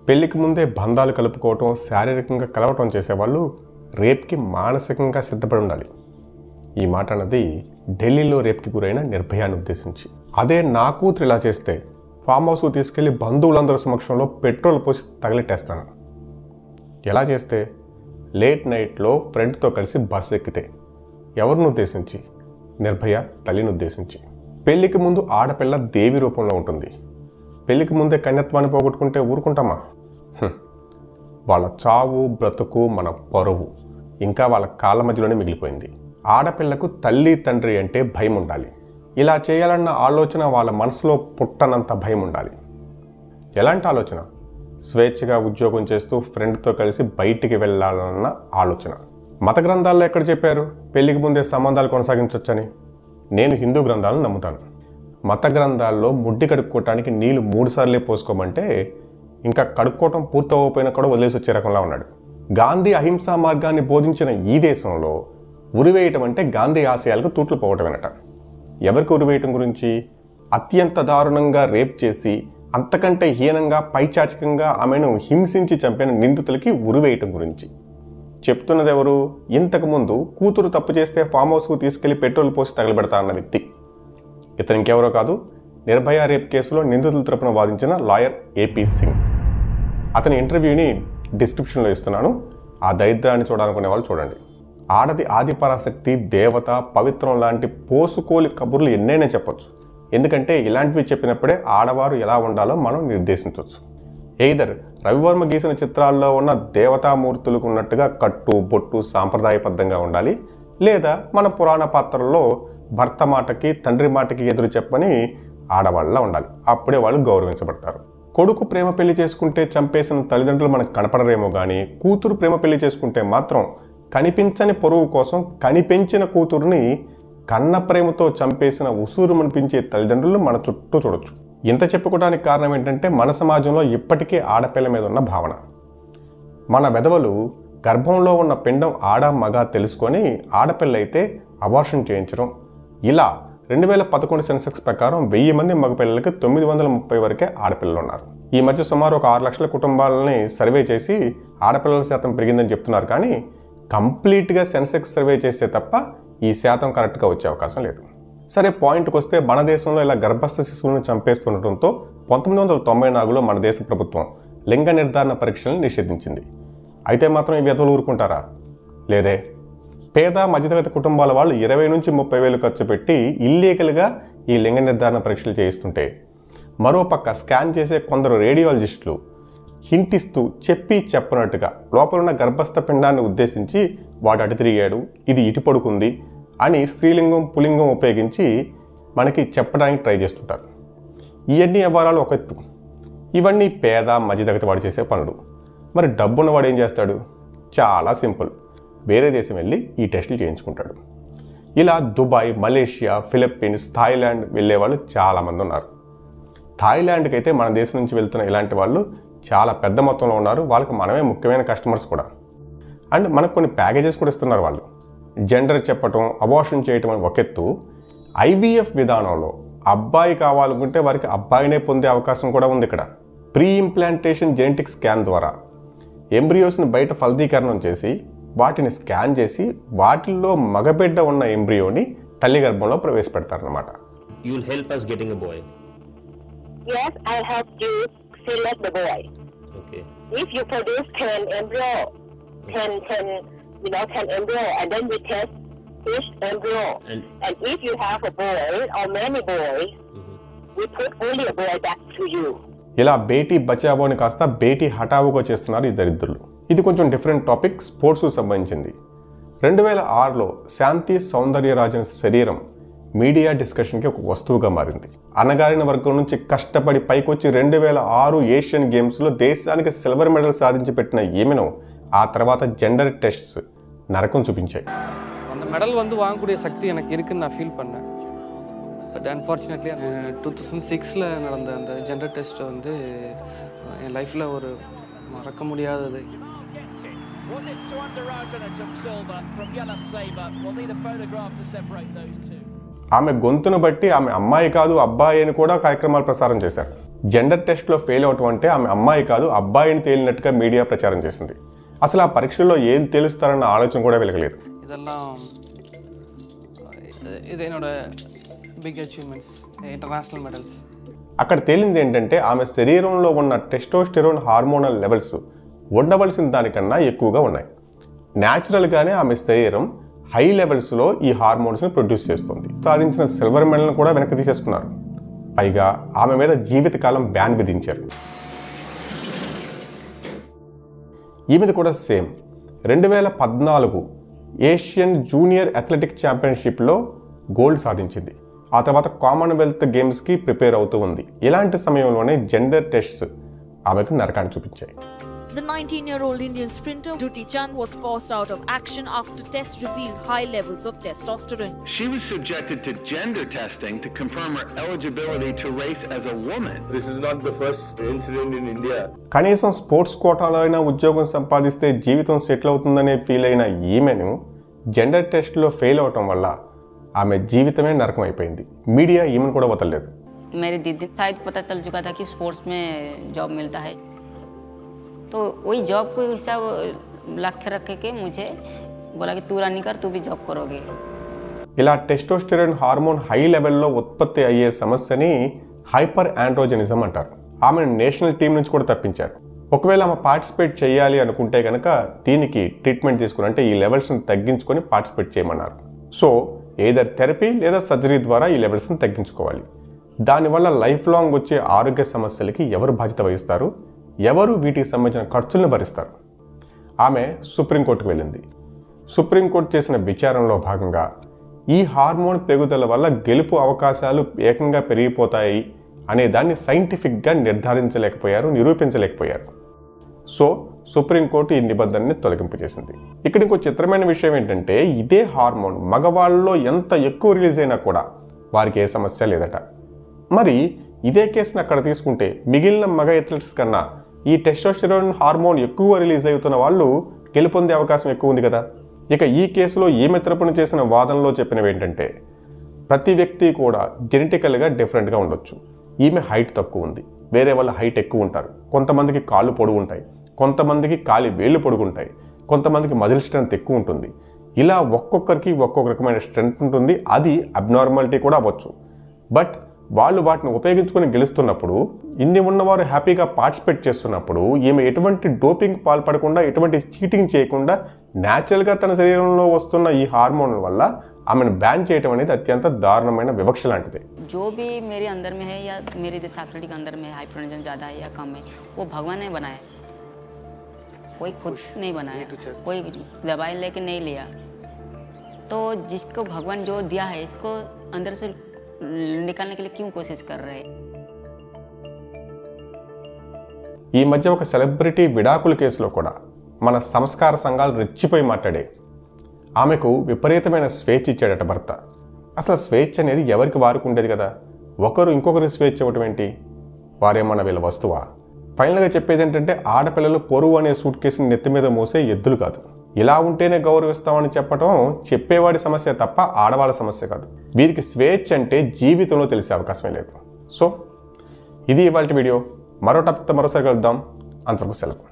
పెళ్లికి ముందే బంధాలు కలుపుకోవటం శారీరకంగా కలవటం చేసేవాళ్ళు రేప్కి మానసికంగా సిద్ధపడి ఉండాలి ఈ మాట అన్నది ఢిల్లీలో రేప్కి గురైన నిర్భయాన్ని ఉద్దేశించి అదే నా కూతురు ఇలా చేస్తే ఫామ్ హౌస్ తీసుకెళ్లి బంధువులందరి సమక్షంలో పెట్రోల్ పోసి తగలెట్టేస్తాను ఎలా చేస్తే లేట్ నైట్లో ఫ్రెండ్తో కలిసి బస్సు ఎక్కితే ఎవరిని ఉద్దేశించి నిర్భయ తల్లిని ఉద్దేశించి పెళ్లికి ముందు ఆడపిల్ల దేవి రూపంలో ఉంటుంది పెళ్లికి ముందే కన్యత్వాన్ని పోగొట్టుకుంటే ఊరుకుంటామా హ్మ్. వాళ్ళ చావు బ్రతుకు మన పరువు ఇంకా వాళ్ళ కాళ్ళ మధ్యలోనే మిగిలిపోయింది ఆడపిల్లకు తల్లి తండ్రి అంటే భయం ఉండాలి ఇలా చేయాలన్న ఆలోచన వాళ్ళ మనసులో పుట్టనంత భయం ఉండాలి ఎలాంటి ఆలోచన స్వేచ్ఛగా ఉద్యోగం చేస్తూ ఫ్రెండ్తో కలిసి బయటికి వెళ్ళాలన్న ఆలోచన మత గ్రంథాల్లో ఎక్కడ చెప్పారు పెళ్లికి ముందే సంబంధాలు కొనసాగించవచ్చని నేను హిందూ గ్రంథాలను నమ్ముతాను మత గ్రంథాల్లో ముడ్డి కడుక్కోవటానికి నీళ్లు మూడు సార్లే పోసుకోమంటే ఇంకా కడుక్కోవటం పూర్తవకపోయినా కూడా వదిలేసి వచ్చే రకంలా ఉన్నాడు గాంధీ అహింసా మార్గాన్ని బోధించిన ఈ దేశంలో ఉరివేయటం అంటే గాంధీ ఆశయాలకు తూట్లు పోవటమేనట ఎవరికి ఉరివేయటం గురించి అత్యంత దారుణంగా రేప్ చేసి అంతకంటే హీనంగా పైచాచికంగా ఆమెను హింసించి చంపిన నిందితులకి ఉరివేయటం గురించి చెప్తున్నది ఎవరు ఇంతకుముందు కూతురు తప్పు చేస్తే ఫామ్ హౌస్కు తీసుకెళ్లి పెట్రోల్ పోసి తగలబెడతా అన్న వ్యక్తి ఇతను ఇంకెవరో కాదు నిర్భయ రేప్ కేసులో నిందితుల తరపున వాదించిన లాయర్ ఏపీ సింగ్ అతని ఇంటర్వ్యూని డిస్క్రిప్షన్లో ఇస్తున్నాను ఆ దరిద్రాన్ని చూడాలనుకునే వాళ్ళు చూడండి ఆడది ఆదిపరాశక్తి దేవత పవిత్రం లాంటి పోసుకోలి కబుర్లు ఎన్నైనా చెప్పొచ్చు ఎందుకంటే ఇలాంటివి చెప్పినప్పుడే ఆడవారు ఎలా ఉండాలో మనం నిర్దేశించవచ్చు ఎయిదర్ రవివర్మ గీసిన చిత్రాల్లో ఉన్న దేవతామూర్తులకు ఉన్నట్టుగా కట్టు బొట్టు సాంప్రదాయబద్ధంగా ఉండాలి లేదా మన పురాణ పాత్రల్లో భర్త మాటకి తండ్రి మాటకి ఎదురు చెప్పని ఆడవాళ్ళ ఉండాలి అప్పుడే వాళ్ళు గౌరవించబడతారు కొడుకు ప్రేమ పెళ్లి చేసుకుంటే చంపేసిన తల్లిదండ్రులు మనకు కనపడరేమో కానీ కూతురు ప్రేమ పెళ్లి చేసుకుంటే మాత్రం కనిపించని పొరుగు కోసం కనిపెంచిన కూతురుని కన్న ప్రేమతో చంపేసిన ఉసూరు అనిపించే తల్లిదండ్రులు మన చుట్టూ చూడొచ్చు ఇంత చెప్పుకోవడానికి కారణం ఏంటంటే మన సమాజంలో ఇప్పటికే ఆడపిల్ల మీద ఉన్న భావన మన వెధవలు గర్భంలో ఉన్న పిండం ఆడ మగ తెలుసుకొని ఆడపిల్ల అయితే అబార్షన్ చేయించడం ఇలా రెండు వేల పదకొండు సెన్సెక్స్ ప్రకారం వెయ్యి మంది మగపిల్లలకి తొమ్మిది వందల ముప్పై వరకే ఆడపిల్లలు ఉన్నారు ఈ మధ్య సుమారు ఒక ఆరు లక్షల కుటుంబాలని సర్వే చేసి ఆడపిల్లల శాతం పెరిగిందని చెప్తున్నారు కానీ కంప్లీట్గా సెన్సెక్స్ సర్వే చేస్తే తప్ప ఈ శాతం కరెక్ట్గా వచ్చే అవకాశం లేదు సరే పాయింట్కి వస్తే మన దేశంలో ఇలా గర్భస్థ శిశువులను చంపేస్తుండటంతో పంతొమ్మిది వందల తొంభై నాలుగులో మన దేశ ప్రభుత్వం లింగ నిర్ధారణ పరీక్షలను నిషేధించింది అయితే మాత్రం ఈ వ్యధులు ఊరుకుంటారా లేదే పేద మధ్యతరగతి కుటుంబాల వాళ్ళు ఇరవై నుంచి ముప్పై వేలు ఖర్చు పెట్టి ఇల్లీగల్గా ఈ లింగ నిర్ధారణ పరీక్షలు చేయిస్తుంటే మరోపక్క స్కాన్ చేసే కొందరు రేడియాలజిస్టులు హింటిస్తూ చెప్పి చెప్పనట్టుగా లోపలున్న గర్భస్థ పిండాన్ని ఉద్దేశించి వాడు అటు తిరిగాడు ఇది ఇటు పడుకుంది అని స్త్రీలింగం పులింగం ఉపయోగించి మనకి చెప్పడానికి ట్రై చేస్తుంటారు ఇవన్నీ వ్యవహారాలు ఒక ఎత్తు ఇవన్నీ పేద మధ్యతరగతి వాడు చేసే పనులు మరి డబ్బున్నవాడు ఏం చేస్తాడు చాలా సింపుల్ వేరే దేశం వెళ్ళి ఈ టెస్టులు చేయించుకుంటాడు ఇలా దుబాయ్ మలేషియా ఫిలిప్పీన్స్ థాయిలాండ్ వెళ్ళే వాళ్ళు చాలామంది ఉన్నారు థాయిలాండ్కి అయితే మన దేశం నుంచి వెళ్తున్న ఇలాంటి వాళ్ళు చాలా పెద్ద మొత్తంలో ఉన్నారు వాళ్ళకి మనమే ముఖ్యమైన కస్టమర్స్ కూడా అండ్ మనకు కొన్ని ప్యాకేజెస్ కూడా ఇస్తున్నారు వాళ్ళు జెండర్ చెప్పటం అబార్షన్ చేయటం అని ఒక ఎత్తు ఐవీఎఫ్ విధానంలో అబ్బాయి కావాలనుకుంటే వారికి అబ్బాయినే పొందే అవకాశం కూడా ఉంది ఇక్కడ ప్రీ ఇంప్లాంటేషన్ జెనెటిక్ స్కాన్ ద్వారా ఎంబ్రియోస్ని బయట ఫలదీకరణం చేసి వాటిని స్కాన్ చేసి వాటిల్లో మగబిడ్డ ఉన్న ఎంబ్రియోని తల్లి గర్భంలో ప్రవేశపెడతారనమాట You'll help us getting a boy. Yes, I'll help you select the boy. Okay. If you produce 10 embryo, 10, 10, you know, 10 embryo, and then we test each embryo. And And if you have a boy or many boys, mhm. we put only a boy back to you. ఇలా బేటీ బచావోని కాస్త బేటీ హఠావుగా చేస్తున్నారు ఈ దరిద్రులు ఇది కొంచెం different topic స్పోర్ట్స్కు సంబంధించింది రెండు వేల ఆరులో శాంతి సౌందర్యరాజన్ శరీరం మీడియా డిస్కషన్కి ఒక వస్తువుగా మారింది అణగారిన వర్గం నుంచి కష్టపడి పైకొచ్చి రెండు వేల ఆరు ఏషియన్ గేమ్స్లో దేశానికి సిల్వర్ మెడల్ సాధించి పెట్టిన ఈమెను ఆ తర్వాత జెండర్ టెస్ట్స్ నరకం చూపించాయి அந்த மெடல் வந்து வாங்கக்கூடிய சக்தி எனக்கு இருக்குன்னு நான் ஃபீல் பண்ணேன் பட் அன்ஃபார்ச்சுனேட்லி டூ தௌசண்ட் சிக்ஸில் நடந்த அந்த ஜெண்டர் டெஸ்ட்டை வந்து அஹ், என் லைஃப்பில் ஒரு மறக்க முடியாதது Was it Swandarajana who took silver from Yellow Sabre? We'll need a photograph to separate those two. ఆమె గొంతును బట్టి ఆమె అమ్మాయి కాదు అబ్బాయి అని కూడా కార్యక్రమాలు ప్రసారం చేశారు జెండర్ టెస్ట్లో ఫెయిల్ అవటం అంటే ఆమె అమ్మాయి కాదు అబ్బాయిని తేలినట్టుగా మీడియా ప్రచారం చేసింది అసలు ఆ పరీక్షల్లో ఏం తెలుస్తారన్న ఆలోచన కూడా వెలగలేదు இதெல்லாம் இது என்னோட பிக் அச்சீவ்மெண்ட்ஸ் இன்டர்நேஷ்னல் மெடல்ஸ் అక్కడ తేలింది ఏంటంటే ఆమె శరీరంలో ఉన్న టెస్టోస్టెరోన్ హార్మోనల్ లెవెల్స్ ఉండవలసిన దానికన్నా ఎక్కువగా ఉన్నాయి న్యాచురల్గానే ఆమె శరీరం హై లెవెల్స్లో ఈ హార్మోన్స్ని ప్రొడ్యూస్ చేస్తుంది సాధించిన సిల్వర్ మెడల్ని కూడా వెనక్కి తీసేసుకున్నారు పైగా ఆమె మీద జీవితకాలం బ్యాన్ విధించారు ఈమెది కూడా సేమ్ రెండు వేల పద్నాలుగు ఏషియన్ జూనియర్ అథ్లెటిక్ ఛాంపియన్షిప్లో గోల్డ్ సాధించింది ఆ తర్వాత కామన్వెల్త్ గేమ్స్కి ప్రిపేర్ అవుతూ ఉంది ఇలాంటి సమయంలోనే జెండర్ టెస్ట్స్ ఆమెకు నరకాన్ని చూపించాయి The 19 year old Indian sprinter Duty Chand was forced out of action after tests revealed high levels of testosterone. She was subjected to gender testing to confirm her eligibility to race as a woman. This is not the first incident in India. కనీసం sports కోటాలో అయినా ఉద్యోగం సంపాదిస్తే జీవితం settle అవుతుందనే feel అయిన ఈమెను gender టెస్ట్లో ఫెయిల్ అవటం వల్ల ఆమె జీవితమే నరకం అయిపోయింది మీడియా ఈమెను కూడా వదలలేదు मेरी दीदी शायद पता चल चुका था कि स्पोर्ट्स में जॉब मिलता है तो वही जॉब को हिसाब लक्ष्य रख के मुझे बोला कि तू रनिंग कर तू भी जॉब करोगे ఇలా టెస్టోస్టెరాన్ హార్మోన్ హై లెవెల్లో ఉత్పత్తి అయ్యే సమస్యని హైపర్ ఆండ్రోజనిజం అంటారు ఆమెను నేషనల్ టీం నుంచి కూడా తప్పించారు ఒకవేళ ఆమె పార్టిసిపేట్ చేయాలి అనుకుంటే కనుక దీనికి ట్రీట్మెంట్ తీసుకుని అంటే ఈ లెవెల్స్ని తగ్గించుకొని పార్టిసిపేట్ చేయమన్నారు సో ఏదర్ థెరపీ లేదా సర్జరీ ద్వారా ఈ లెవెల్స్ని తగ్గించుకోవాలి దానివల్ల లైఫ్ లాంగ్ వచ్చే ఆరోగ్య సమస్యలకి ఎవరు బాధ్యత వహిస్తారు ఎవరు వీటికి సంబంధించిన ఖర్చులను భరిస్తారు ఆమె సుప్రీంకోర్టుకు వెళ్ళింది సుప్రీంకోర్టు చేసిన విచారణలో భాగంగా ఈ హార్మోన్ పెరుగుదల వల్ల గెలుపు అవకాశాలు ఏకంగా పెరిగిపోతాయి అనే దాన్ని సైంటిఫిక్గా నిర్ధారించలేకపోయారు నిరూపించలేకపోయారు సో సుప్రీంకోర్టు ఈ నిబంధనని తొలగింపు చేసింది ఇక్కడ ఇంకో చిత్రమైన విషయం ఏంటంటే ఇదే హార్మోన్ మగవాళ్ళలో ఎంత ఎక్కువ రిలీజ్ అయినా కూడా వారికి ఏ సమస్య లేదట మరి ఇదే కేసుని అక్కడ తీసుకుంటే మిగిలిన మగ ఎథ్లెట్స్ కన్నా ఈ టెస్టోస్టెరోన్ హార్మోన్ ఎక్కువ రిలీజ్ అవుతున్న వాళ్ళు గెలుపొందే అవకాశం ఎక్కువ ఉంది కదా ఇక ఈ కేసులో ఈమె తరపున చేసిన వాదనలో చెప్పినవి ఏంటంటే ప్రతి వ్యక్తి కూడా జెనెటికల్గా డిఫరెంట్గా ఉండొచ్చు ఈమె హైట్ తక్కువ ఉంది వేరే వాళ్ళ హైట్ ఎక్కువ ఉంటారు కొంతమందికి కాళ్ళు పొడుగు ఉంటాయి కొంతమందికి కాలి వేళ్ళు పొడుగుంటాయి కొంతమందికి మజిల్ స్ట్రెంత్ ఎక్కువ ఉంటుంది ఇలా ఒక్కొక్కరికి ఒక్కొక్క రకమైన స్ట్రెంత్ ఉంటుంది అది అబ్నార్మాలిటీ కూడా అవ్వచ్చు బట్ వాళ్ళు వాటిని ఉపయోగించుకొని గెలుస్తున్నప్పుడు ఇన్ని ఉన్నవారు హ్యాపీగా పార్టిసిపేట్ చేస్తున్నప్పుడు ఈమె ఎటువంటి డోపింగ్ పాల్పడకుండా ఎటువంటి చీటింగ్ చేయకుండా న్యాచురల్గా తన శరీరంలో వస్తున్న ఈ హార్మోన్ వల్ల ఆమెను బ్యాన్ చేయడం అనేది అత్యంత దారుణమైన వివక్ష లాంటిది जो भी मेरे अंदर में है या मेरे दिस एथलेटिक अंदर में हाइप्रोजन ज़्यादा है या कम है वो भगवान ने बनाया कोई खुद नहीं बनाया कोई दवाई लेके नहीं लिया तो जिसको भगवान जो दिया है इसको अंदर से निकालने के लिए क्यों कोशिश कर रहे हैं ఈ మధ్య ఒక సెలబ్రిటీ విడాకుల కేసులో కూడా మన సంస్కార సంఘాలు రెచ్చిపోయి మాట్లాడే ఆమెకు విపరీతమైన స్వేచ్ఛ ఇచ్చాడట భర్త అసలు స్వేచ్ఛ అనేది ఎవరికి వారికి ఉండేది కదా ఒకరు ఇంకొకరికి స్వేచ్ఛ ఇవ్వటం ఏంటి వారేమన్నా వీళ్ళ వస్తువా ఫైనల్గా చెప్పేది ఏంటంటే ఆడపిల్లలు పొరువు అనే సూట్ కేసుని నెత్తి మీద మోసే ఎద్దులు కాదు ఇలా ఉంటేనే గౌరవిస్తామని చెప్పటం చెప్పేవాడి సమస్య తప్ప ఆడవాళ్ళ సమస్య కాదు వీరికి స్వేచ్ఛ అంటే జీవితంలో తెలిసే అవకాశమే లేదు సో ఇది ఇవాళ వీడియో మరో టాపిక్తో మరోసారి కలుద్దాం అంతవరకు సెలవు